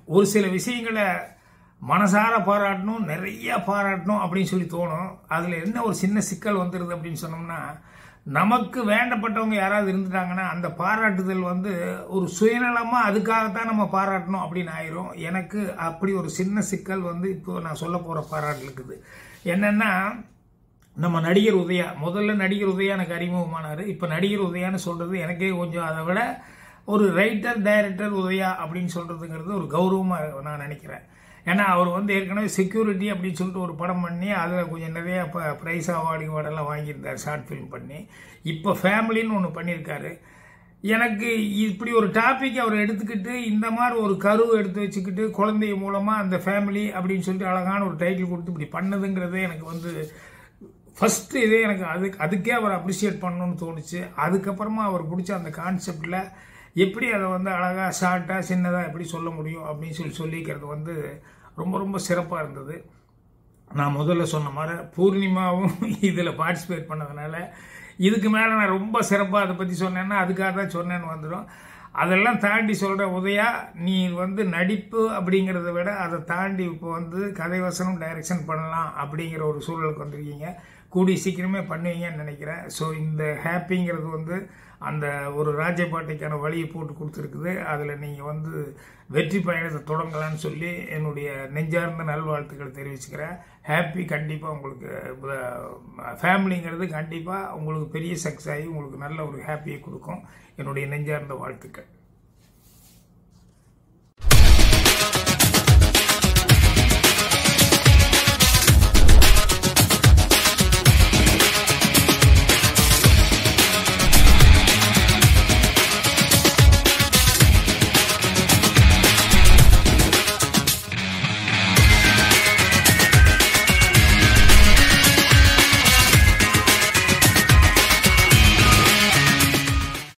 ஒரு சில விஷயங்களை மனசார பாராட்டணும் நிறைய பாராட்டணும் அப்படின்னு சொல்லி தோணும் அதில் என்ன ஒரு சின்ன சிக்கல் வந்துடுது அப்படின்னு சொன்னோம்னா நமக்கு வேண்டப்பட்டவங்க யாராவது இருந்துட்டாங்கன்னா அந்த பாராட்டுதல் வந்து ஒரு சுயநலமாக அதுக்காகத்தான் நம்ம பாராட்டணும் அப்படின்னு ஆயிரும் எனக்கு அப்படி ஒரு சின்ன சிக்கல் வந்து இப்போ நான் சொல்ல போகிற பாராட்டு இருக்குது என்னென்னா நம்ம நடிகர் உதயா முதல்ல நடிகர் உதயா எனக்கு அறிமுகமானார் இப்போ நடிகர் உதயான்னு சொல்கிறது எனக்கே கொஞ்சம் அதை விட ஒரு ரைட்டர் டைரக்டர் உதயா அப்படின்னு சொல்கிறதுங்கிறது ஒரு கௌரவமாக நான் நினைக்கிறேன் ஏன்னா அவர் வந்து ஏற்கனவே செக்யூரிட்டி அப்படின்னு சொல்லிட்டு ஒரு படம் பண்ணி அதில் கொஞ்சம் நிறைய இப்போ ப்ரைஸ் அவார்டு அவார்டெல்லாம் வாங்கியிருந்தார் ஷார்ட் ஃபிலிம் பண்ணி இப்போ ஃபேமிலின்னு ஒன்று பண்ணியிருக்காரு எனக்கு இப்படி ஒரு டாபிக் அவர் எடுத்துக்கிட்டு இந்த மாதிரி ஒரு கருவை எடுத்து வச்சுக்கிட்டு குழந்தைய மூலமாக அந்த ஃபேமிலி அப்படின்னு சொல்லிட்டு அழகான ஒரு டைட்டில் கொடுத்து இப்படி பண்ணதுங்கிறதே எனக்கு வந்து ஃபஸ்ட்டு இதே எனக்கு அதுக்கு அதுக்கே அவர் அப்ரிஷியேட் பண்ணணும்னு தோணுச்சு அதுக்கப்புறமா அவர் பிடிச்ச அந்த கான்செப்டில் எப்படி அதை வந்து அழகாக ஷார்ட்டாக சின்னதாக எப்படி சொல்ல முடியும் அப்படின்னு சொல்லி சொல்லிக்கிறது வந்து ரொம்ப ரொம்ப சிறப்பாக இருந்தது நான் முதல்ல சொன்ன மாதிரி பூர்ணிமாவும் இதில் பார்ட்டிசிபேட் பண்ணதுனால இதுக்கு மேலே நான் ரொம்ப சிறப்பாக அதை பற்றி சொன்னேன்னா அதுக்காக தான் சொன்னேன்னு வந்துடும் அதெல்லாம் தாண்டி சொல்கிற உதயா நீ வந்து நடிப்பு அப்படிங்கிறத விட அதை தாண்டி இப்போ வந்து கதை வசனம் டைரக்ஷன் பண்ணலாம் அப்படிங்கிற ஒரு சூழலுக்கு வந்திருக்கீங்க கூடி சீக்கிரமே பண்ணுவீங்கன்னு நினைக்கிறேன் ஸோ இந்த ஹாப்பிங்கிறது வந்து அந்த ஒரு ராஜபாட்டைக்கான வழியை போட்டு கொடுத்துருக்குது அதில் நீங்கள் வந்து வெற்றி பயணத்தை தொடங்கலான்னு சொல்லி என்னுடைய நெஞ்சார்ந்த நல்வாழ்த்துக்களை தெரிவிச்சுக்கிறேன் ஹாப்பி கண்டிப்பாக உங்களுக்கு ஃபேமிலிங்கிறது கண்டிப்பாக உங்களுக்கு பெரிய சக்ஸஸ் ஆகி உங்களுக்கு நல்ல ஒரு ஹாப்பியை கொடுக்கும் என்னுடைய நெஞ்சார்ந்த வாழ்த்துக்கள்